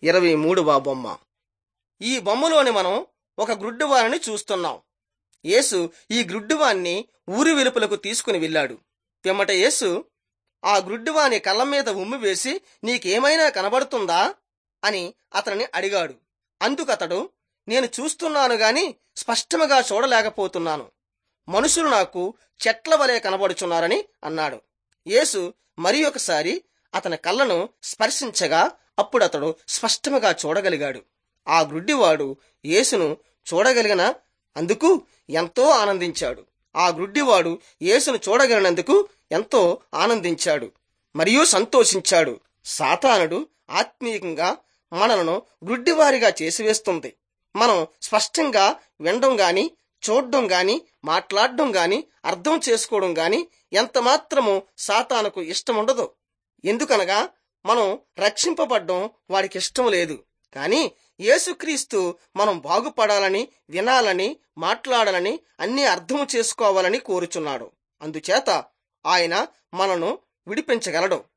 ఇరవై మూడవ బొమ్మ ఈ బొమ్మలోని మనం ఒక గ్రుడ్డివారిని చూస్తున్నాం యేసు ఈ గ్రుడ్డివాన్ని ఊరి వెలుపలకు తీసుకుని వెళ్ళాడు పిమ్మట యేసు ఆ గ్రుడ్డివాని కళ్ళ మీద ఉమ్మి వేసి నీకేమైనా కనబడుతుందా అని అతనిని అడిగాడు అందుకతడు నేను చూస్తున్నాను గాని స్పష్టముగా చూడలేకపోతున్నాను మనుషులు నాకు చెట్ల వలె కనబడుచున్నారని అన్నాడు యేసు మరి ఒకసారి అతని కళ్ళను స్పర్శించగా అప్పుడు అతడు స్పష్టముగా చూడగలిగాడు ఆ గ్రుడ్డివాడు యేసును చూడగలిగిన అందుకు ఎంతో ఆనందించాడు ఆ గ్రుడ్డివాడు యేసును చూడగలిగినందుకు ఎంతో ఆనందించాడు మరియు సంతోషించాడు సాతానుడు ఆత్మీయంగా మనలను గ్రుడ్డివారిగా చేసివేస్తుంది మనం స్పష్టంగా వినడం గాని చూడడం గాని మాట్లాడడం గాని అర్థం చేసుకోవడం గాని ఎంత మాత్రము సాతానుకు ఇష్టముండదు ఎందుకనగా మనం రక్షింపబడ్డం వాడికి ఇష్టం లేదు కానీ యేసుక్రీస్తు మనం బాగుపడాలని వినాలని మాట్లాడాలని అన్ని అర్థం చేసుకోవాలని కోరుచున్నాడు అందుచేత ఆయన మనను విడిపించగలడు